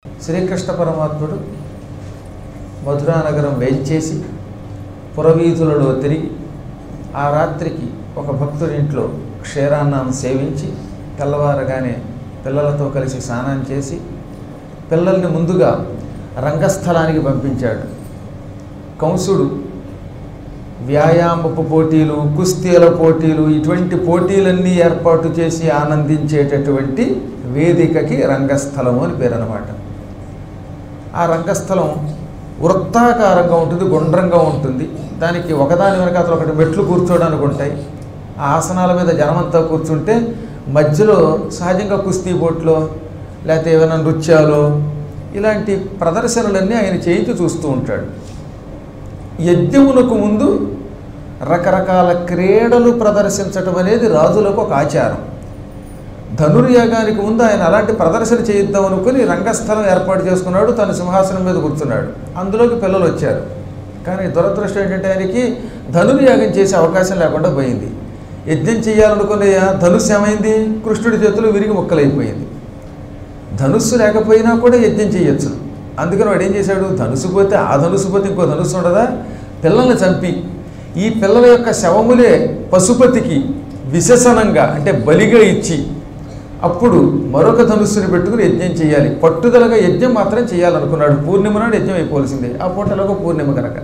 శ్రీకృష్ణ పరమాత్ముడు మధురానగరం వేంచేసి పురవీధులలో తిరిగి ఆ రాత్రికి ఒక భక్తుడి ఇంట్లో క్షీరాన్నం సేవించి తెల్లవారగానే పిల్లలతో కలిసి స్నానం చేసి పిల్లల్ని ముందుగా రంగస్థలానికి పంపించాడు కంసుడు వ్యాయామపు పోటీలు కుస్తీల పోటీలు ఇటువంటి పోటీలన్నీ ఏర్పాటు చేసి ఆనందించేటటువంటి వేదికకి రంగస్థలము అని పేరు అనమాట ఆ రంగస్థలం వృత్తాకారంగా ఉంటుంది గుండ్రంగా ఉంటుంది దానికి ఒకదాని వెనక అతను ఒకటి మెట్లు కూర్చోడానికి ఉంటాయి ఆ ఆసనాల మీద జనమంతా కూర్చుంటే మధ్యలో సహజంగా కుస్తీ పోట్లో లేకపోతే ఏమైనా నృత్యాలు ఇలాంటి ప్రదర్శనలన్నీ ఆయన చేయించి చూస్తూ ఉంటాడు యజ్ఞమునకు ముందు రకరకాల క్రీడలు ప్రదర్శించటం అనేది రాజులకు ఒక ఆచారం ధనుర్యాగానికి ముందు ఆయన అలాంటి ప్రదర్శన చేయిద్దాం అనుకుని రంగస్థలం ఏర్పాటు చేసుకున్నాడు తన సింహాసనం మీద కూర్చున్నాడు అందులోకి పిల్లలు వచ్చారు కానీ దురదృష్టం ఏంటంటే ఆయనకి ధనుర్యాగం చేసే అవకాశం లేకుండా పోయింది యజ్ఞం చేయాలనుకునే ధనుస్సు ఏమైంది కృష్ణుడి చేతిలో విరిగి ముక్కలైపోయింది ధనుస్సు లేకపోయినా కూడా యజ్ఞం చేయొచ్చు అందుకని వాడు ఏం చేశాడు ధనుసు పోతే ఆ ధనుసు పోతే ఇంకో ధనుసు ఉండదా పిల్లల్ని చంపి ఈ పిల్లల యొక్క శవములే పశుపతికి విశేషణంగా అంటే బలిగా ఇచ్చి అప్పుడు మరొక ధనుస్సుని పెట్టుకుని యజ్ఞం చేయాలి పట్టుదలగా యజ్ఞం మాత్రం చేయాలనుకున్నాడు పూర్ణిమ నాడు యజ్ఞం అయిపోవలసిందే ఆ పూటలోగా పూర్ణిమ కనుక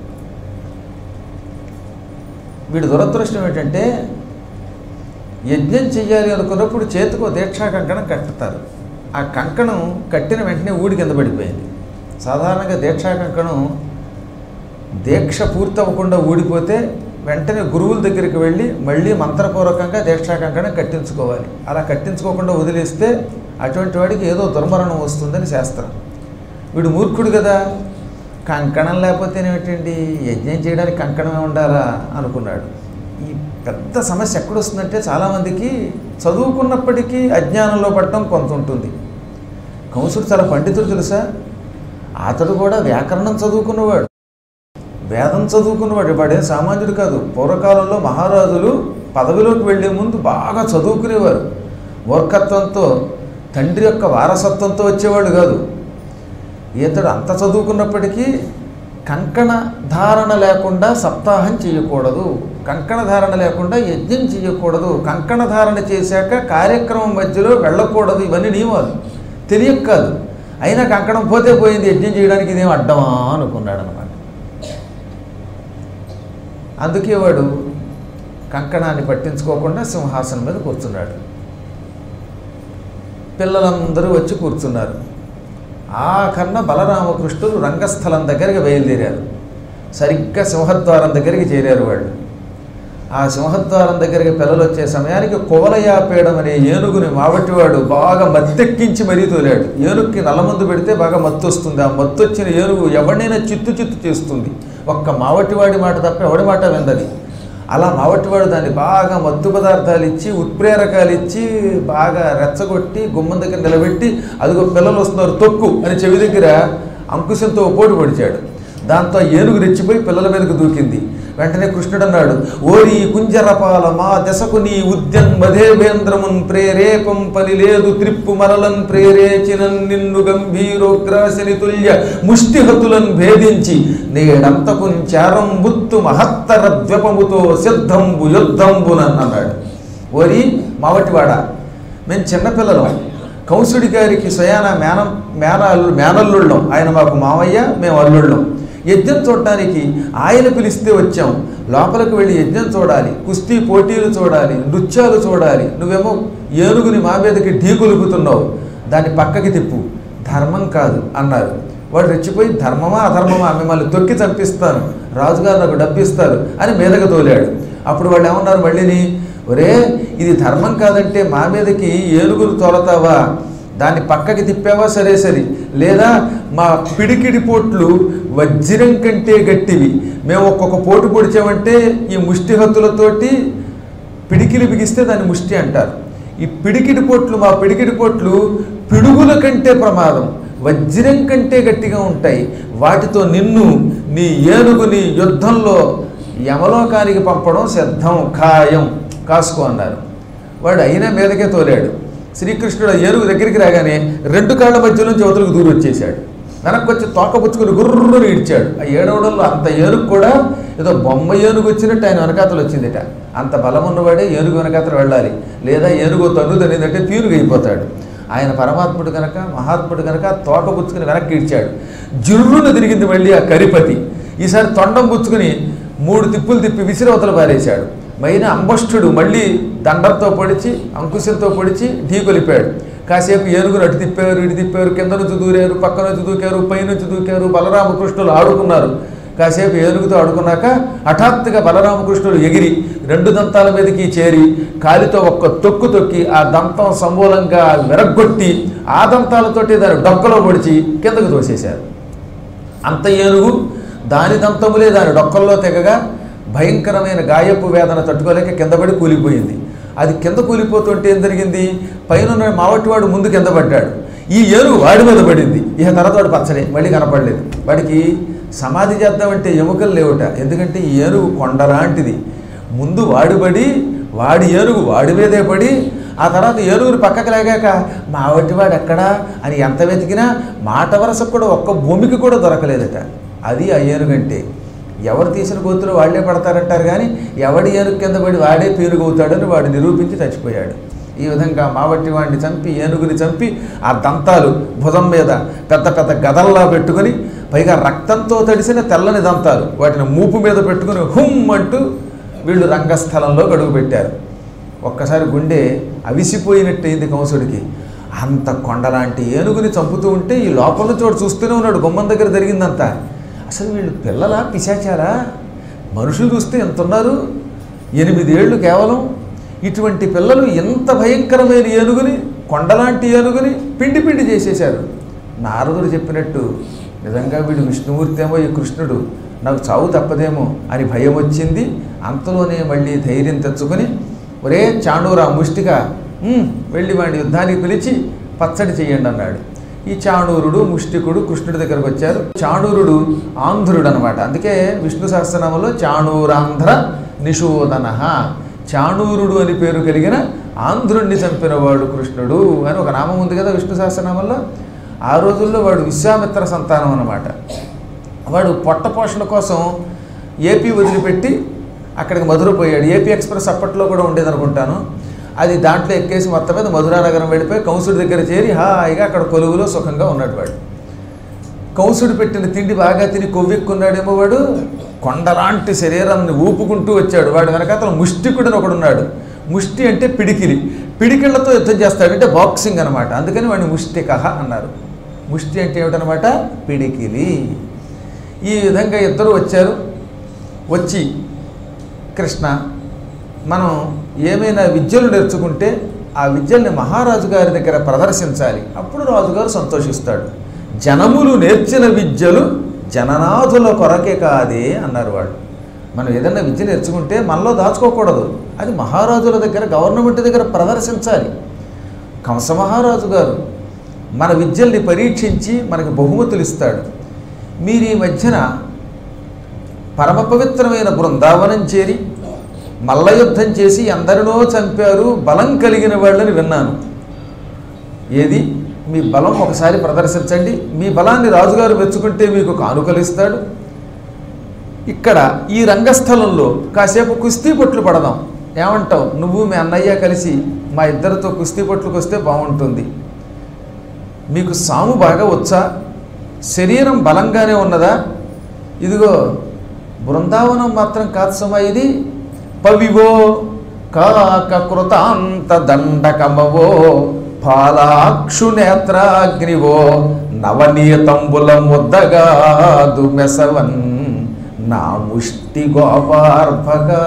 వీడి దురదృష్టం ఏంటంటే యజ్ఞం చెయ్యాలి అనుకున్నప్పుడు చేతికో దీక్షా కంకణం కట్టుతారు ఆ కంకణం కట్టిన వెంటనే ఊడి కింద పడిపోయింది సాధారణంగా దీక్షా కంకణం దీక్ష పూర్తవ్వకుండా ఊడిపోతే వెంటనే గురువుల దగ్గరికి వెళ్ళి మళ్ళీ మంత్రపూర్వకంగా దీక్షా కంకణం కట్టించుకోవాలి అలా కట్టించుకోకుండా వదిలేస్తే అటువంటి వాడికి ఏదో దుర్మరణం వస్తుందని శాస్త్రం వీడు మూర్ఖుడు కదా కంకణం లేకపోతేనేమిటండి యజ్ఞం చేయడానికి కంకణమే ఉండాలా అనుకున్నాడు ఈ పెద్ద సమస్య ఎక్కడొస్తుందంటే చాలామందికి చదువుకున్నప్పటికీ అజ్ఞానంలో పడటం కొంత ఉంటుంది కంసుడు చాలా పండితుడు తెలుసా అతడు కూడా వ్యాకరణం చదువుకున్నవాడు వేదం చదువుకున్నవాడు వాడేం సామాన్యుడు కాదు పూర్వకాలంలో మహారాజులు పదవిలోకి వెళ్లే ముందు బాగా చదువుకునేవారు మూర్ఖత్వంతో తండ్రి యొక్క వారసత్వంతో వచ్చేవాడు కాదు ఇతడు అంత చదువుకున్నప్పటికీ కంకణ ధారణ లేకుండా సప్తాహం చేయకూడదు కంకణ ధారణ లేకుండా యజ్ఞం చేయకూడదు కంకణ ధారణ చేశాక కార్యక్రమం మధ్యలో వెళ్ళకూడదు ఇవన్నీ నియమాలు తెలియక కాదు అయినా కంకణం పోతే పోయింది యజ్ఞం చేయడానికి ఇదేం అడ్డమా అనుకున్నాడు అనమాట అందుకే వాడు కంకణాన్ని పట్టించుకోకుండా సింహాసనం మీద కూర్చున్నాడు పిల్లలందరూ వచ్చి కూర్చున్నారు ఆఖరణ బలరామకృష్ణులు రంగస్థలం దగ్గరికి బయలుదేరారు సరిగ్గా సింహద్వారం దగ్గరికి చేరారు వాళ్ళు ఆ సింహద్వారం దగ్గరికి పిల్లలు వచ్చే సమయానికి కువలయాపేడం అనే ఏనుగుని మావటివాడు బాగా మత్తెక్కించి మరీ తోలాడు ఏనుగుకి నల్లమందు పెడితే బాగా మత్తు వస్తుంది ఆ మత్తు వచ్చిన ఏనుగు ఎవరినైనా చిత్తు చిత్తు చేస్తుంది ఒక్క మావటివాడి మాట తప్ప ఎవడి మాట విందది అలా మావటివాడు దాన్ని బాగా మత్తు పదార్థాలు ఇచ్చి ఉత్ప్రేరకాలు ఇచ్చి బాగా రెచ్చగొట్టి గుమ్మం దగ్గర నిలబెట్టి అదిగో పిల్లలు వస్తున్నారు తొక్కు అని చెవి దగ్గర అంకుశంతో పోటు పొడిచాడు దాంతో ఏనుగు రెచ్చిపోయి పిల్లల మీదకు దూకింది వెంటనే కృష్ణుడు అన్నాడు ఓరి కుంజరపాల మా దశకు నీ ఉద్యన్ మధేవేంద్రమున్ ప్రేరేపం పని లేదు త్రిప్పు మరలన్ ప్రేరేచినన్ నిన్ను గంభీరోగ్రాసిని తుల్య ముష్టిహతులను భేదించి నేడంతకు చారం బుత్తు మహత్తర ద్వపముతో సిద్ధంబు యుద్ధంబునన్ అన్నాడు ఓరి మావటివాడ మేము చిన్నపిల్లలం కంసుడి గారికి స్వయాన మేన మేనల్లు మేనల్లుళ్ళం ఆయన మాకు మావయ్య మేము అల్లుళ్ళం యజ్ఞం చూడటానికి ఆయన పిలిస్తే వచ్చాం లోపలికి వెళ్ళి యజ్ఞం చూడాలి కుస్తీ పోటీలు చూడాలి నృత్యాలు చూడాలి నువ్వేమో ఏనుగుని మా మీదకి ఢీకొలుపుతున్నావు దాన్ని పక్కకి తిప్పు ధర్మం కాదు అన్నారు వాడు రెచ్చిపోయి ధర్మమా అధర్మమా మిమ్మల్ని తొక్కి చంపిస్తాను రాజుగారు నాకు డబ్బిస్తారు అని మీదకి తోలాడు అప్పుడు వాళ్ళు ఏమన్నారు మళ్ళీని ఒరే ఇది ధర్మం కాదంటే మా మీదకి ఏనుగులు తోలతావా దాన్ని పక్కకి తిప్పావా సరే సరే లేదా మా పిడికిడి పోట్లు వజ్రం కంటే గట్టివి మేము ఒక్కొక్క పోటు పొడిచామంటే ఈ ముష్టి హత్తులతోటి పిడికిలి బిగిస్తే దాన్ని ముష్టి అంటారు ఈ పిడికిడి పోట్లు మా పిడికిడి పోట్లు పిడుగుల కంటే ప్రమాదం వజ్రం కంటే గట్టిగా ఉంటాయి వాటితో నిన్ను నీ ఏనుగుని యుద్ధంలో యమలోకానికి పంపడం సిద్ధం ఖాయం కాసుకో అన్నారు వాడు అయినా మీదకే తోలాడు శ్రీకృష్ణుడు ఆ ఏనుగు దగ్గరికి రాగానే రెండు కాళ్ళ మధ్య నుంచి అవతలకు దూరం వచ్చేసాడు వెనక్కి వచ్చి తోక పుచ్చుకుని గుర్రుని ఇడ్చాడు ఆ ఏడవడంలో అంత ఏనుగు కూడా ఏదో బొమ్మ ఏనుగు వచ్చినట్టు ఆయన వెనకాతలు వచ్చిందిట అంత బలం ఉన్నవాడే ఏనుగు వెనకాతలు వెళ్ళాలి లేదా ఏనుగు తన్ను తనిందంటే పీనుగు అయిపోతాడు ఆయన పరమాత్ముడు కనుక మహాత్ముడు కనుక తోక పుచ్చుకుని వెనక్కి ఇడ్చాడు జుర్రును తిరిగింది మళ్ళీ ఆ కరిపతి ఈసారి తొండం పుచ్చుకుని మూడు తిప్పులు తిప్పి విసిరవతలు పారేశాడు మైన అంబష్టుడు మళ్ళీ దండంతో పొడిచి అంకుశంతో పొడిచి ఢీకొలిపాడు కాసేపు ఏనుగును అటు తిప్పారు ఇటు తిప్పారు కింద నుంచి దూరారు పక్క నుంచి దూకారు పైనుంచి దూకారు బలరామకృష్ణులు ఆడుకున్నారు కాసేపు ఏనుగుతో ఆడుకున్నాక హఠాత్తుగా బలరామకృష్ణుడు ఎగిరి రెండు దంతాల మీదకి చేరి కాలితో ఒక్క తొక్కు తొక్కి ఆ దంతం సమూలంగా విరగ్గొట్టి ఆ దంతాలతోటి దాని డొక్కలో పొడిచి కిందకు తోసేశారు అంత ఏనుగు దాని దంతములే దాని డొక్కల్లో తెగగా భయంకరమైన గాయపు వేదన తట్టుకోలేక కింద పడి కూలిపోయింది అది కింద కూలిపోతుంటే ఏం జరిగింది పైన ఉన్న మావటివాడు ముందు కింద పడ్డాడు ఈ ఏనుగు వాడి మీద పడింది ఇక తర్వాత వాడు పచ్చడి మళ్ళీ కనపడలేదు వాడికి సమాధి చేద్దామంటే ఎముకలు లేవుట ఎందుకంటే ఈ ఏనుగు కొండలాంటిది ముందు వాడిపడి వాడి ఏనుగు వాడి మీదే పడి ఆ తర్వాత ఏనుగుని పక్కకు లేగాక మా వాడు ఎక్కడా అని ఎంత వెతికినా మాట వరసకు కూడా ఒక్క భూమికి కూడా దొరకలేదట అది ఆ ఏనుగంటే ఎవరు తీసిన గోతులు వాళ్ళే పడతారంటారు కానీ ఎవడి ఏనుగు కింద పడి వాడే పేరుగవుతాడని వాడు నిరూపించి చచ్చిపోయాడు ఈ విధంగా మావట్టి వాడిని చంపి ఏనుగుని చంపి ఆ దంతాలు భుజం మీద పెద్ద పెద్ద గదల్లా పెట్టుకొని పైగా రక్తంతో తడిసిన తెల్లని దంతాలు వాటిని మూపు మీద పెట్టుకుని హుమ్ అంటూ వీళ్ళు రంగస్థలంలో గడుగు పెట్టారు ఒక్కసారి గుండె అవిసిపోయినట్టయింది కంసుడికి అంత కొండలాంటి ఏనుగుని చంపుతూ ఉంటే ఈ లోపల నుంచి వాడు చూస్తూనే ఉన్నాడు గుమ్మం దగ్గర జరిగిందంతా అసలు వీళ్ళు పిల్లలా పిశాచారా మనుషులు చూస్తే ఎంత ఉన్నారు ఎనిమిదేళ్ళు కేవలం ఇటువంటి పిల్లలు ఎంత భయంకరమైన ఏనుగుని కొండలాంటి ఏనుగుని పిండి పిండి చేసేశారు నారదుడు చెప్పినట్టు నిజంగా వీడు విష్ణుమూర్తి ఏమో ఈ కృష్ణుడు నాకు చావు తప్పదేమో అని భయం వచ్చింది అంతలోనే మళ్ళీ ధైర్యం తెచ్చుకొని ఒరే చాణూరా ముష్టిగా "ఉమ్, వెళ్ళి వాడిని యుద్ధానికి పిలిచి పచ్చడి చెయ్యండి అన్నాడు ఈ చాణూరుడు ముష్టికుడు కృష్ణుడి దగ్గరకు వచ్చారు చాణూరుడు ఆంధ్రుడు అనమాట అందుకే విష్ణు సహస్రనామంలో చాణూరాంధ్ర నిషోదన చాణూరుడు అని పేరు కలిగిన ఆంధ్రుణ్ణి చంపినవాడు కృష్ణుడు అని ఒక నామం ఉంది కదా విష్ణు సహస్రనామంలో ఆ రోజుల్లో వాడు విశ్వామిత్ర సంతానం అన్నమాట వాడు పొట్ట పోషణ కోసం ఏపీ వదిలిపెట్టి అక్కడికి మధుర పోయాడు ఏపీ ఎక్స్ప్రెస్ అప్పట్లో కూడా ఉండేది అనుకుంటాను అది దాంట్లో ఎక్కేసి మొత్తం మీద మధురా నగరం వెళ్ళిపోయి కంసుడి దగ్గర చేరి హాయిగా అక్కడ కొలువులో సుఖంగా ఉన్నాడు వాడు కంసుడు పెట్టిన తిండి బాగా తిని కొవ్వెక్కున్నాడేమో వాడు కొండలాంటి శరీరాన్ని ఊపుకుంటూ వచ్చాడు వాడు వెనకాతల ముష్టికుడని ఒకడున్నాడు ముష్టి అంటే పిడికిలి పిడికిళ్లతో యుద్ధం చేస్తాడంటే బాక్సింగ్ అనమాట అందుకని వాడిని ముష్టికహ అన్నారు ముష్టి అంటే ఏమిటనమాట పిడికిలి ఈ విధంగా ఇద్దరు వచ్చారు వచ్చి కృష్ణ మనం ఏమైనా విద్యలు నేర్చుకుంటే ఆ విద్యల్ని మహారాజు గారి దగ్గర ప్రదర్శించాలి అప్పుడు రాజుగారు సంతోషిస్తాడు జనములు నేర్చిన విద్యలు జననాథుల కొరకే కాదే అన్నారు వాళ్ళు మనం ఏదైనా విద్య నేర్చుకుంటే మనలో దాచుకోకూడదు అది మహారాజుల దగ్గర గవర్నమెంట్ దగ్గర ప్రదర్శించాలి కంస మహారాజు గారు మన విద్యల్ని పరీక్షించి మనకి బహుమతులు ఇస్తాడు మీరు ఈ మధ్యన పరమ పవిత్రమైన బృందావనం చేరి మల్లయుద్ధం చేసి ఎందరినో చంపారు బలం కలిగిన వాళ్ళని విన్నాను ఏది మీ బలం ఒకసారి ప్రదర్శించండి మీ బలాన్ని రాజుగారు మెచ్చుకుంటే మీకు కానుకలు ఇస్తాడు ఇక్కడ ఈ రంగస్థలంలో కాసేపు కుస్తీ పొట్లు పడదాం ఏమంటావు నువ్వు మీ అన్నయ్య కలిసి మా ఇద్దరితో కుస్తీ పొట్లకు వస్తే బాగుంటుంది మీకు సాము బాగా వచ్చా శరీరం బలంగానే ఉన్నదా ఇదిగో బృందావనం మాత్రం కాదు సుమా ఇది పవివో కాక కృతాంత దండకమవో పాలాక్షు నేత్రాగ్నివో నవనీతంబుల ముద్దగాదు మెసవన్ నా ముష్టి గోపార్భగా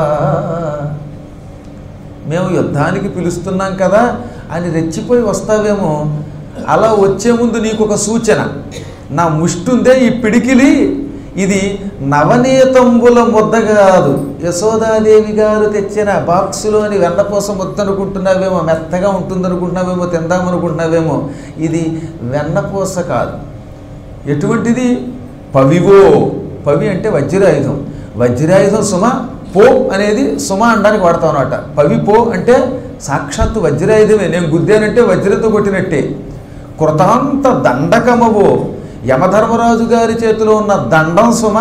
మేము యుద్ధానికి పిలుస్తున్నాం కదా అని రెచ్చిపోయి వస్తావేమో అలా వచ్చే ముందు నీకు ఒక సూచన నా ముష్టుందే ఈ పిడికిలి ఇది నవనీతంబుల ముద్ద కాదు యశోదాదేవి గారు తెచ్చిన బాక్సులోని వెన్నపూస ముద్ద అనుకుంటున్నావేమో మెత్తగా ఉంటుందనుకుంటున్నావేమో తిందామనుకుంటున్నావేమో ఇది వెన్నపూస కాదు ఎటువంటిది పవివో పవి అంటే వజ్రాయుధం వజ్రాయుధం సుమ పో అనేది సుమ అనడానికి వాడతాం అనమాట పవి పో అంటే సాక్షాత్తు వజ్రాయుధమే నేను గుద్దానంటే వజ్రంతో కొట్టినట్టే కృతాంత దండకమవో యమధర్మరాజు గారి చేతిలో ఉన్న దండం సుమ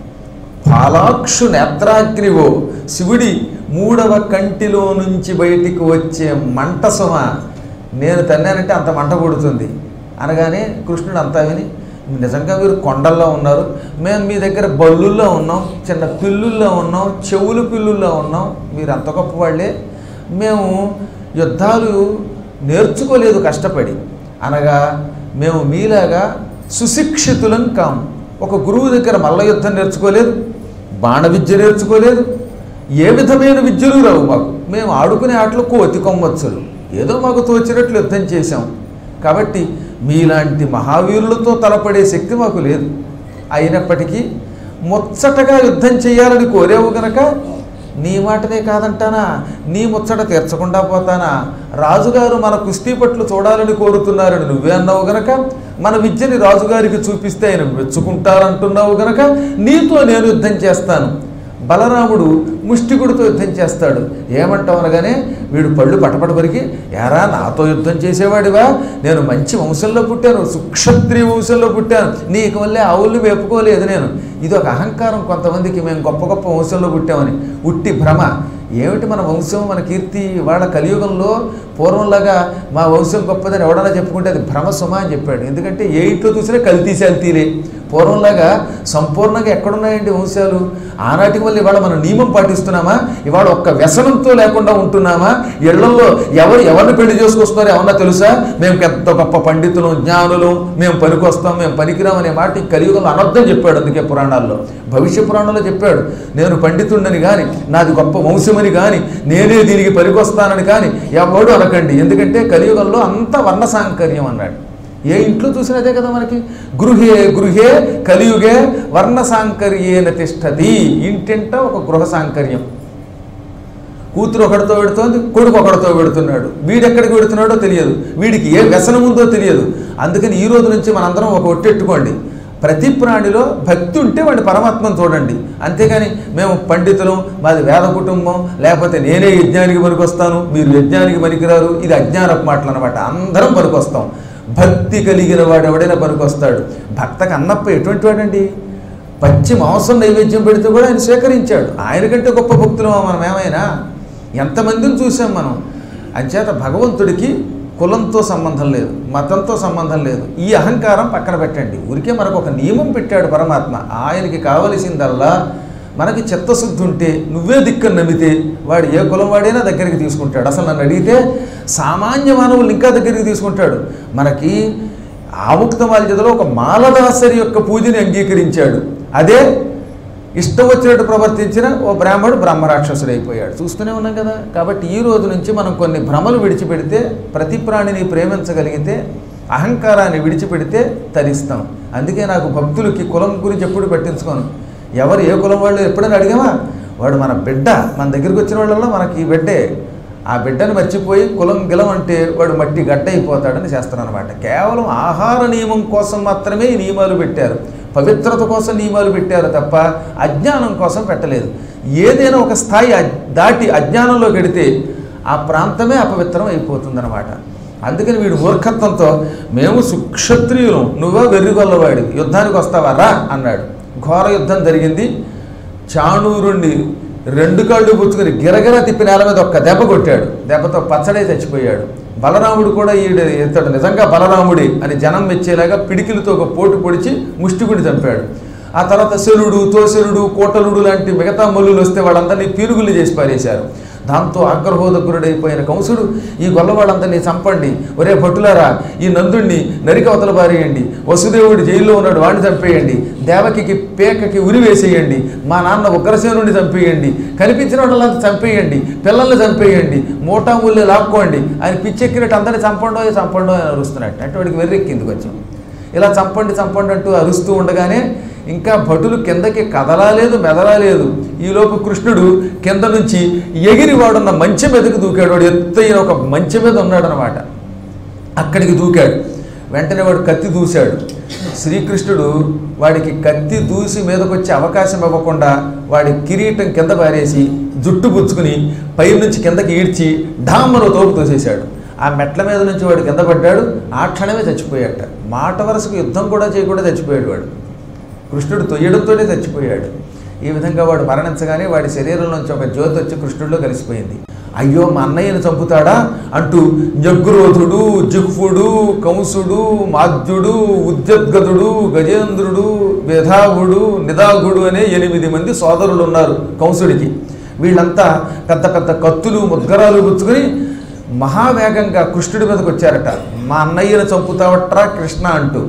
పాలాక్షు నేత్రాగ్నివో శివుడి మూడవ కంటిలో నుంచి బయటికి వచ్చే మంట సుమ నేను తన్నానంటే అంత మంట పుడుతుంది అనగానే కృష్ణుడు అంతా విని నిజంగా మీరు కొండల్లో ఉన్నారు మేము మీ దగ్గర బల్లుల్లో ఉన్నాం చిన్న పిల్లుల్లో ఉన్నాం చెవులు పిల్లుల్లో ఉన్నాం మీరు అంత గొప్పవాళ్ళే మేము యుద్ధాలు నేర్చుకోలేదు కష్టపడి అనగా మేము మీలాగా సుశిక్షితులం కాము ఒక గురువు దగ్గర మల్ల యుద్ధం నేర్చుకోలేదు బాణ విద్య నేర్చుకోలేదు ఏ విధమైన విద్యలు రావు మాకు మేము ఆడుకునే ఆటలు కోతి కొమ్మచ్చులు ఏదో మాకు తోచినట్లు యుద్ధం చేశాం కాబట్టి మీలాంటి మహావీరులతో తలపడే శక్తి మాకు లేదు అయినప్పటికీ ముచ్చటగా యుద్ధం చేయాలని కోరేవు గనక నీ మాటనే కాదంటానా నీ ముచ్చట తీర్చకుండా పోతానా రాజుగారు మన కుస్తీ పట్లు చూడాలని కోరుతున్నారని నువ్వే అన్నావు గనక మన విద్యని రాజుగారికి చూపిస్తే ఆయన మెచ్చుకుంటారంటున్నావు గనక నీతో నేను యుద్ధం చేస్తాను బలరాముడు ముష్టికుడితో యుద్ధం చేస్తాడు ఏమంటావు అనగానే వీడు పళ్ళు పటపట కొరికి ఎరా నాతో యుద్ధం చేసేవాడివా నేను మంచి వంశంలో పుట్టాను సుక్షత్రియ వంశంలో పుట్టాను నీకు వల్లే ఆవుల్ని వేపుకోలేదు నేను ఇది ఒక అహంకారం కొంతమందికి మేము గొప్ప గొప్ప వంశంలో పుట్టామని ఉట్టి భ్రమ ఏమిటి మన వంశం మన కీర్తి వాళ్ళ కలియుగంలో పూర్వంలాగా మా వంశం గొప్పదని ఎవడన్నా చెప్పుకుంటే అది భ్రమ సుమ అని చెప్పాడు ఎందుకంటే ఏ ఇంట్లో చూసినా కల్తీ శాల్తీలే పూర్వంలాగా సంపూర్ణంగా ఎక్కడున్నాయండి వంశాలు ఆనాటికి వల్ల ఇవాళ మనం నియమం పాటిస్తున్నామా ఇవాళ ఒక్క వ్యసనంతో లేకుండా ఉంటున్నామా ఇళ్లలో ఎవరు ఎవరిని పెళ్లి చేసుకొస్తున్నారో ఏమన్నా తెలుసా మేము పెద్ద గొప్ప పండితులు జ్ఞానులు మేము పనికొస్తాం మేము పనికిరాం అనే మాట ఈ కలియుగంలో అనర్థం చెప్పాడు అందుకే పురాణాల్లో భవిష్య పురాణంలో చెప్పాడు నేను పండితుడిని కానీ నాది గొప్ప వంశమని కానీ నేనే దీనికి పనికొస్తానని కానీ ఎవడు అనకండి ఎందుకంటే కలియుగంలో అంత వర్ణ సాంకర్యం అన్నాడు ఏ ఇంట్లో చూసినా అదే కదా మనకి గృహే గృహే కలియుగే వర్ణ సాంకర్యేన తిష్టది ఇంటింట ఒక గృహ సాంకర్యం కూతురు ఒకడితో పెడుతోంది కొడుకు ఒకడితో పెడుతున్నాడు వీడెక్కడికి పెడుతున్నాడో తెలియదు వీడికి ఏ వ్యసనం ఉందో తెలియదు అందుకని ఈ రోజు నుంచి మనందరం ఒక ఒట్టెట్టుకోండి ప్రతి ప్రాణిలో భక్తి ఉంటే వాడి పరమాత్మను చూడండి అంతేగాని మేము పండితులం మాది వేద కుటుంబం లేకపోతే నేనే యజ్ఞానికి పనికొస్తాను మీరు యజ్ఞానికి పనికిరారు ఇది అజ్ఞానపు మాటలు అనమాట అందరం పనికొస్తాం భక్తి కలిగిన వాడు ఎవడైనా పనికొస్తాడు భక్తకు అన్నప్ప ఎటువంటి వాడండి పచ్చి మాంసం నైవేద్యం పెడితే కూడా ఆయన స్వీకరించాడు ఆయన కంటే గొప్ప భక్తులు మనం ఏమైనా ఎంతమందిని చూసాం మనం అంచేత భగవంతుడికి కులంతో సంబంధం లేదు మతంతో సంబంధం లేదు ఈ అహంకారం పక్కన పెట్టండి ఊరికే మనకు ఒక నియమం పెట్టాడు పరమాత్మ ఆయనకి కావలసిందల్లా మనకి చిత్తశుద్ధి ఉంటే నువ్వే దిక్కని నమ్మితే వాడు ఏ కులం వాడైనా దగ్గరికి తీసుకుంటాడు అసలు నన్ను అడిగితే సామాన్య మానవులు ఇంకా దగ్గరికి తీసుకుంటాడు మనకి ఆముక్త మాల్యతలో ఒక మాలదాసరి యొక్క పూజని అంగీకరించాడు అదే ఇష్టం వచ్చినట్టు ప్రవర్తించిన ఓ బ్రాహ్మడు బ్రహ్మరాక్షసుడు అయిపోయాడు చూస్తూనే ఉన్నాం కదా కాబట్టి ఈ రోజు నుంచి మనం కొన్ని భ్రమలు విడిచిపెడితే ప్రతి ప్రాణిని ప్రేమించగలిగితే అహంకారాన్ని విడిచిపెడితే తరిస్తాం అందుకే నాకు భక్తులకి కులం గురించి ఎప్పుడు పట్టించుకోను ఎవరు ఏ కులం వాళ్ళు ఎప్పుడైనా అడిగామా వాడు మన బిడ్డ మన దగ్గరికి వచ్చిన వాళ్ళల్లో మనకి ఈ బిడ్డే ఆ బిడ్డను మర్చిపోయి కులం గిలం అంటే వాడు మట్టి గడ్డ అయిపోతాడని చేస్తాను అనమాట కేవలం ఆహార నియమం కోసం మాత్రమే ఈ నియమాలు పెట్టారు పవిత్రత కోసం నియమాలు పెట్టారు తప్ప అజ్ఞానం కోసం పెట్టలేదు ఏదైనా ఒక స్థాయి అజ్- దాటి అజ్ఞానంలో గడితే ఆ ప్రాంతమే అపవిత్రం అయిపోతుందన్నమాట అందుకని వీడు మూర్ఖత్వంతో మేము సుక్షత్రియులం నువ్వా వెర్రిగొల్లవాడి యుద్ధానికి వస్తావా రా అన్నాడు ఘోర యుద్ధం జరిగింది చాణూరుణ్ణి రెండు కాళ్ళు పుచ్చుకొని గిరగిర తిప్పి నేల మీద ఒక్క దెబ్బ కొట్టాడు దెబ్బతో పచ్చడే చచ్చిపోయాడు బలరాముడు కూడా ఈడు ఇతడు నిజంగా బలరాముడి అని జనం మెచ్చేలాగా పిడికిలతో ఒక పోటు పొడిచి ముష్టికుని చంపాడు ఆ తర్వాత శరుడు తోశరుడు కోటలుడు లాంటి మిగతా మల్లులు వస్తే వాళ్ళందరినీ పీరుగులు చేసి పారేశారు దాంతో ఆగ్రహోదగ్రుడైపోయిన కంసుడు ఈ గొల్లవాళ్ళందరినీ చంపండి ఒరే భటులారా ఈ నందుణ్ణి నరికి అవతల పారేయండి వసుదేవుడు జైల్లో ఉన్నాడు వాడిని చంపేయండి దేవకికి పేకకి ఉరి వేసేయండి మా నాన్న ఉగ్రసేనుడిని చంపేయండి కనిపించిన వాళ్ళంతా చంపేయండి పిల్లల్ని చంపేయండి మూటాముల్ని లాక్కోండి ఆయన పిచ్చెక్కినట్టు అందరినీ చంపండో చంపండో అని అరుస్తున్నట్టు అంటే వాడికి వెర్రెక్కింది కొంచెం ఇలా చంపండి చంపండి అంటూ అరుస్తూ ఉండగానే ఇంకా భటులు కిందకి కదలాలేదు మెదలాలేదు ఈలోపు కృష్ణుడు కింద నుంచి ఎగిరి వాడున్న మంచె మీదకి దూకాడు వాడు ఎత్తైన ఒక మంచె మీద ఉన్నాడనమాట అక్కడికి దూకాడు వెంటనే వాడు కత్తి దూశాడు శ్రీకృష్ణుడు వాడికి కత్తి దూసి మీదకొచ్చే అవకాశం ఇవ్వకుండా వాడి కిరీటం కింద పారేసి జుట్టు పుచ్చుకుని పైనుంచి కిందకి ఈడ్చి ఢామ్మను తోపు తోసేశాడు ఆ మెట్ల మీద నుంచి వాడు కింద పడ్డాడు ఆ క్షణమే చచ్చిపోయాట మాట వరుసకు యుద్ధం కూడా చేయకుండా చచ్చిపోయాడు వాడు కృష్ణుడు తొయ్యడంతోనే చచ్చిపోయాడు ఈ విధంగా వాడు మరణించగానే వాడి శరీరంలోంచి ఒక జ్యోతి వచ్చి కృష్ణుడిలో కలిసిపోయింది అయ్యో మా అన్నయ్యను చంపుతాడా అంటూ జగ్గురోధుడు జిహ్వుడు కంసుడు మాద్యుడు ఉద్యద్గదుడు గజేంద్రుడు వేధాగుడు నిదాగుడు అనే ఎనిమిది మంది సోదరులు ఉన్నారు కంసుడికి వీళ్ళంతా పెద్ద పెద్ద కత్తులు ముద్గరాలు గుచ్చుకుని మహావేగంగా కృష్ణుడి మీదకి వచ్చారట మా అన్నయ్యను చంపుతావట్రా కృష్ణ అంటూ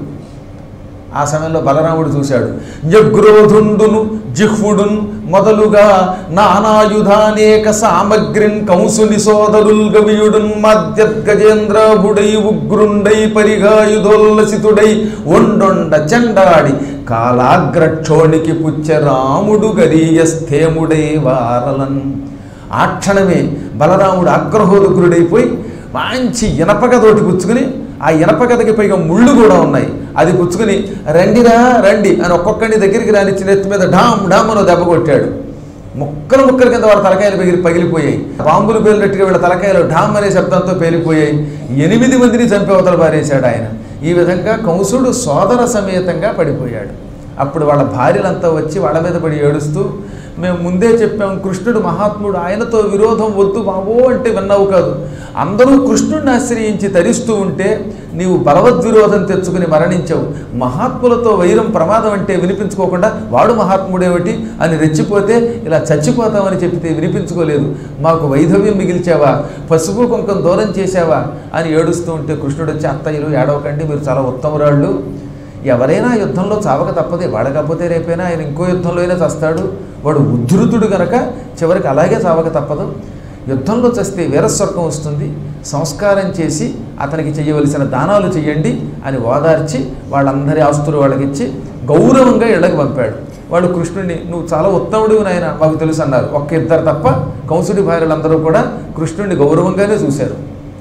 ఆ సమయంలో బలరాముడు చూశాడు జగ్రోధుండును జిహ్వుడున్ మొదలుగా నానాయుధానేక సామగ్రిన్ కంసుని సోదరుల్ గవియుడున్ మధ్యద్గజేంద్రాభుడై ఉగ్రుండై పరిగాయుధోల్లసితుడై ఒండొండ చెండాడి కాలాగ్రక్షోణికి పుచ్చ రాముడు గరీయస్థేముడై వారలన్ ఆ క్షణమే బలరాముడు ఆగ్రహోదగ్రుడైపోయి మంచి ఇనపగదోటి పుచ్చుకుని ఆ ఇనపగదకి పైగా ముళ్ళు కూడా ఉన్నాయి అది పుచ్చుకుని రండిరా రండి అని ఒక్కొక్కడిని దగ్గరికి రానిచ్చి నెత్తి మీద ఢామ్ ఢామ్ అని దెబ్బ కొట్టాడు ముక్కలు ముక్కల కింద వాళ్ళ తలకాయలు పగిలి పగిలిపోయాయి బాంబులు పేలినట్టుగా వీళ్ళ తలకాయలు ఢామ్ అనే శబ్దంతో పేలిపోయాయి ఎనిమిది మందిని చంపి అవతల పారేశాడు ఆయన ఈ విధంగా కంసుడు సోదర సమేతంగా పడిపోయాడు అప్పుడు వాళ్ళ భార్యలంతా వచ్చి వాళ్ళ మీద పడి ఏడుస్తూ మేము ముందే చెప్పాం కృష్ణుడు మహాత్ముడు ఆయనతో విరోధం వద్దు బాబో అంటే విన్నావు కాదు అందరూ కృష్ణుడిని ఆశ్రయించి తరిస్తూ ఉంటే నీవు బలవద్విరోధం తెచ్చుకుని మరణించావు మహాత్ములతో వైరం ప్రమాదం అంటే వినిపించుకోకుండా వాడు మహాత్ముడేమిటి అని రెచ్చిపోతే ఇలా చచ్చిపోతామని చెప్తే వినిపించుకోలేదు మాకు వైధవ్యం మిగిల్చావా పసుపు కుంకం దూరం చేశావా అని ఏడుస్తూ ఉంటే కృష్ణుడు వచ్చి అత్తయ్యలు ఏడవకండి మీరు చాలా ఉత్తమరాళ్ళు ఎవరైనా యుద్ధంలో చావక తప్పదే వాడు కాకపోతే రేపైనా ఆయన ఇంకో యుద్ధంలో అయినా చస్తాడు వాడు ఉద్ధృతుడు గనక చివరికి అలాగే చావక తప్పదు యుద్ధంలో చస్తే వీరస్వర్గం వస్తుంది సంస్కారం చేసి అతనికి చేయవలసిన దానాలు చేయండి అని ఓదార్చి వాళ్ళందరి ఆస్తులు వాళ్ళకిచ్చి గౌరవంగా ఇళ్ళకి పంపాడు వాడు కృష్ణుడిని నువ్వు చాలా ఉత్తముడు నాయన మాకు తెలుసు అన్నారు ఒక్క ఇద్దరు తప్ప కంసుడి భార్యలందరూ కూడా కృష్ణుడిని గౌరవంగానే చూశారు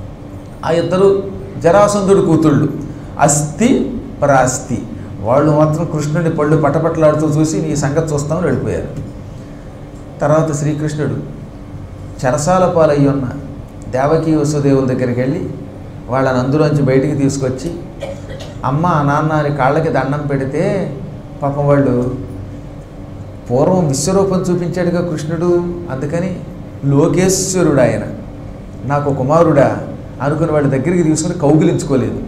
ఆ ఇద్దరు జరాసంధుడు కూతుళ్ళు అస్థి పరాస్తి వాళ్ళు మాత్రం కృష్ణుడి పళ్ళు పటపటలాడుతూ చూసి నీ సంగతి చూస్తామని వెళ్ళిపోయారు తర్వాత శ్రీకృష్ణుడు చెరసాల పాలయ్యి ఉన్న దేవకీ వసుదేవుల దగ్గరికి వెళ్ళి వాళ్ళని అందులోంచి బయటికి తీసుకొచ్చి అమ్మ నాన్న అని కాళ్ళకి దండం పెడితే పాపం వాళ్ళు పూర్వం విశ్వరూపం చూపించాడుగా కృష్ణుడు అందుకని లోకేశ్వరుడు ఆయన నాకు కుమారుడా అనుకుని వాళ్ళ దగ్గరికి తీసుకుని కౌగిలించుకోలేదు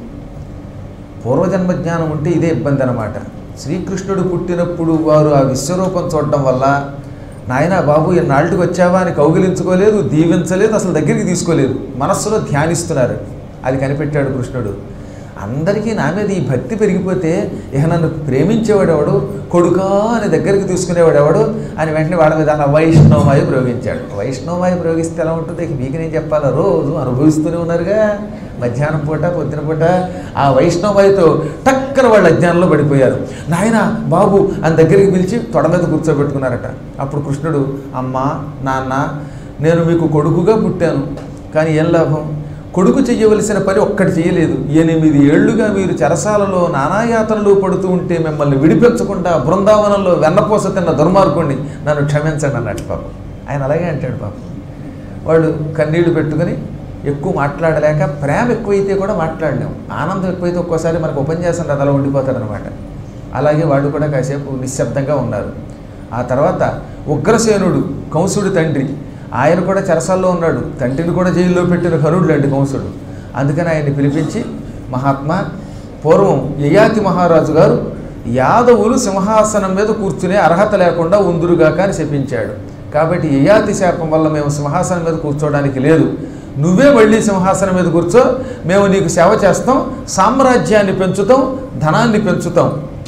పూర్వజన్మ జ్ఞానం ఉంటే ఇదే ఇబ్బంది అనమాట శ్రీకృష్ణుడు పుట్టినప్పుడు వారు ఆ విశ్వరూపం చూడడం వల్ల నాయన బాబు ఎన్నాళ్ళకి వచ్చావా అని కౌగిలించుకోలేదు దీవించలేదు అసలు దగ్గరికి తీసుకోలేదు మనస్సులో ధ్యానిస్తున్నారు అది కనిపెట్టాడు కృష్ణుడు అందరికీ నా మీద ఈ భక్తి పెరిగిపోతే ఇక నన్ను ప్రేమించేవాడెవడు కొడుకా అని దగ్గరికి తీసుకునేవాడెవడు అని వెంటనే వాళ్ళ మీద అలా వైష్ణవమాయి ప్రయోగించాడు వైష్ణవమాయి ప్రయోగిస్తే ఎలా ఉంటుంది ఇక మీకు నేను చెప్పాలా రోజు అనుభవిస్తూనే ఉన్నారుగా మధ్యాహ్నం పూట పొద్దున పూట ఆ వైష్ణవాయితో టక్కన వాళ్ళ అజ్ఞానంలో పడిపోయారు నాయన బాబు అని దగ్గరికి పిలిచి తొడ మీద కూర్చోబెట్టుకున్నారట అప్పుడు కృష్ణుడు అమ్మ నాన్న నేను మీకు కొడుకుగా పుట్టాను కానీ ఏం లాభం కొడుకు చెయ్యవలసిన పని ఒక్కటి చేయలేదు ఎనిమిది ఏళ్లుగా మీరు చెరసాలలో నానాయాతనలు పడుతూ ఉంటే మిమ్మల్ని విడిపించకుండా బృందావనంలో వెన్నపోస తిన్న దుర్మార్గుణ్ణి నన్ను క్షమించండి అన్నట్టు పాపం ఆయన అలాగే అంటాడు పాపం వాళ్ళు కన్నీళ్లు పెట్టుకొని ఎక్కువ మాట్లాడలేక ప్రేమ ఎక్కువైతే కూడా మాట్లాడలేము ఆనందం ఎక్కువైతే ఒక్కోసారి మనకు ఉపన్యాసం అలా ఉండిపోతాడనమాట అలాగే వాళ్ళు కూడా కాసేపు నిశ్శబ్దంగా ఉన్నారు ఆ తర్వాత ఉగ్రసేనుడు కంసుడి తండ్రి ఆయన కూడా చెరసాల్లో ఉన్నాడు తండ్రిని కూడా జైల్లో పెట్టిన కరుడు లాంటి కంసుడు అందుకని ఆయన్ని పిలిపించి మహాత్మా పూర్వం యయాతి మహారాజు గారు యాదవులు సింహాసనం మీద కూర్చునే అర్హత లేకుండా ఉందురుగాక అని శపించాడు కాబట్టి యయాతి శాపం వల్ల మేము సింహాసనం మీద కూర్చోవడానికి లేదు నువ్వే మళ్ళీ సింహాసనం మీద కూర్చో మేము నీకు సేవ చేస్తాం సామ్రాజ్యాన్ని పెంచుతాం ధనాన్ని పెంచుతాం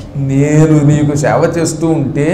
నేను నీకు సేవ చేస్తూ ఉంటే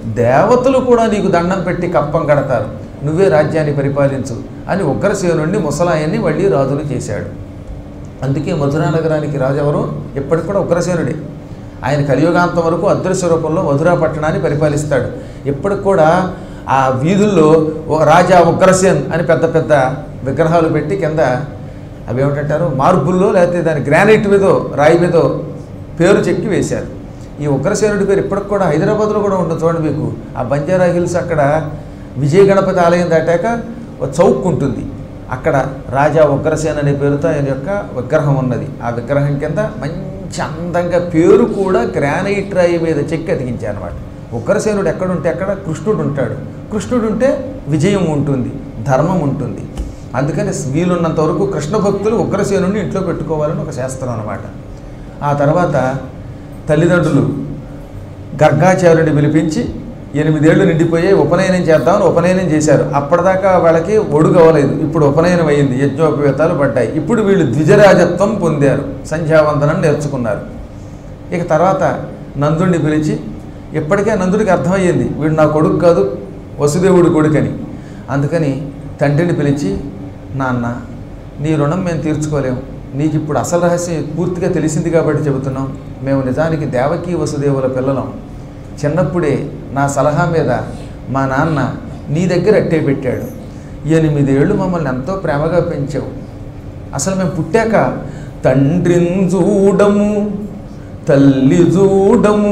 దేవతలు కూడా నీకు దండం పెట్టి కప్పం కడతారు నువ్వే రాజ్యాన్ని పరిపాలించు అని ఉగ్రసేనుడిని ముసలాయన్ని మళ్ళీ రాజులు చేశాడు అందుకే మధురా నగరానికి రాజు ఎవరు ఇప్పటికి కూడా ఉగ్రసేనుడే ఆయన కలియుగాంతం వరకు అదృశ్య రూపంలో మధురా పట్టణాన్ని పరిపాలిస్తాడు ఇప్పటికి కూడా ఆ వీధుల్లో ఓ రాజా ఉగ్రసేన్ అని పెద్ద పెద్ద విగ్రహాలు పెట్టి కింద అవి ఏమిటంటారు మార్బుల్లో లేకపోతే దాని గ్రానైట్ మీదో రాయి మీదో పేరు చెక్కి వేశారు ఈ ఉగ్రసేనుడి పేరు ఇప్పటికి కూడా హైదరాబాద్లో కూడా ఉంటుంది చూడండి మీకు ఆ బంజారా హిల్స్ అక్కడ విజయ గణపతి ఆలయం దాటాక ఒక చౌక్ ఉంటుంది అక్కడ రాజా ఉగ్రసేన అనే పేరుతో ఆయన యొక్క విగ్రహం ఉన్నది ఆ విగ్రహం కింద మంచి అందంగా పేరు కూడా గ్రానైట్ రాయి మీద చెక్కి అతికించారు అనమాట ఉగ్రసేనుడు ఎక్కడుంటే అక్కడ కృష్ణుడు ఉంటాడు కృష్ణుడు ఉంటే విజయం ఉంటుంది ధర్మం ఉంటుంది అందుకని వీలున్నంత వరకు కృష్ణ భక్తులు ఉగ్రసేనుడిని ఇంట్లో పెట్టుకోవాలని ఒక శాస్త్రం అనమాట ఆ తర్వాత తల్లిదండ్రులు గర్గాచార్యుడిని పిలిపించి ఎనిమిదేళ్లు నిండిపోయి ఉపనయనం చేద్దామని ఉపనయనం చేశారు అప్పటిదాకా వాళ్ళకి ఒడుగు అవ్వలేదు ఇప్పుడు ఉపనయనం అయింది యజ్ఞోపవేతాలు పడ్డాయి ఇప్పుడు వీళ్ళు ద్విజరాజత్వం పొందారు సంధ్యావందనం నేర్చుకున్నారు ఇక తర్వాత నందుడిని పిలిచి ఇప్పటికే నందుడికి అర్థమయ్యింది వీడు నా కొడుకు కాదు వసుదేవుడి కొడుకని అందుకని తండ్రిని పిలిచి నాన్న నీ రుణం మేము తీర్చుకోలేము నీకు ఇప్పుడు అసలు రహస్యం పూర్తిగా తెలిసింది కాబట్టి చెబుతున్నాం మేము నిజానికి దేవకీ వసుదేవుల పిల్లలం చిన్నప్పుడే నా సలహా మీద మా నాన్న నీ దగ్గర అట్టే పెట్టాడు ఎనిమిదేళ్ళు మమ్మల్ని ఎంతో ప్రేమగా పెంచావు అసలు మేము పుట్టాక తండ్రిని చూడము తల్లి చూడము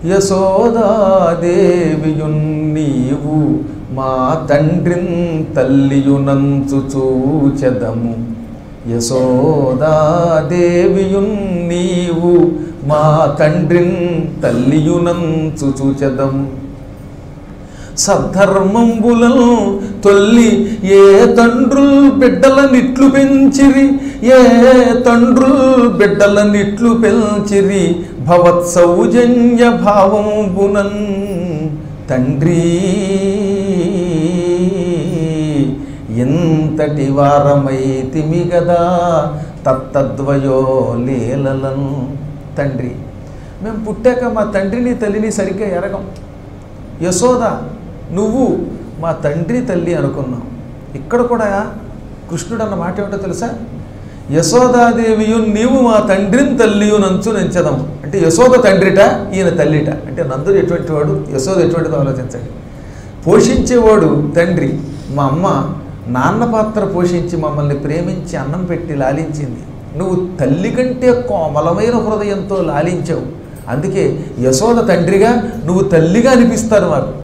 యశోదాదేవియున్ నీవు మా తండ్రిన్ తల్లియునంచు చూచెదము యశోదాదేవియున్ నీవు మా తండ్రిన్ తల్లియునంచు చూచెదము సద్ధర్మంబులను తొల్లి ఏ తండ్రుల్ బిడ్డల నిట్లు పెంచిరి ఏ తండ్రుల్ బిడ్డల నిట్లు పెంచిరి భవత్ సౌజన్య భావంబునన్ తండ్రి ఎంతటి వారమైతిమి గదా తత్తద్వయో లీలలను తండ్రి మేము పుట్టాక మా తండ్రిని తల్లిని సరిగ్గా ఎరగం యశోద నువ్వు మా తండ్రి తల్లి అనుకున్నాం ఇక్కడ కూడా కృష్ణుడు అన్న మాట ఏమిటో తెలుసా యశోదాదేవియు నీవు మా తండ్రిని తల్లియు నంచు నెంచదం అంటే యశోద తండ్రిట ఈయన తల్లిట అంటే నందుడు ఎటువంటి వాడు యశోద ఎటువంటిదో ఆలోచించండి పోషించేవాడు తండ్రి మా అమ్మ నాన్న పాత్ర పోషించి మమ్మల్ని ప్రేమించి అన్నం పెట్టి లాలించింది నువ్వు తల్లి కంటే కోమలమైన హృదయంతో లాలించావు అందుకే యశోద తండ్రిగా నువ్వు తల్లిగా అనిపిస్తారు మాకు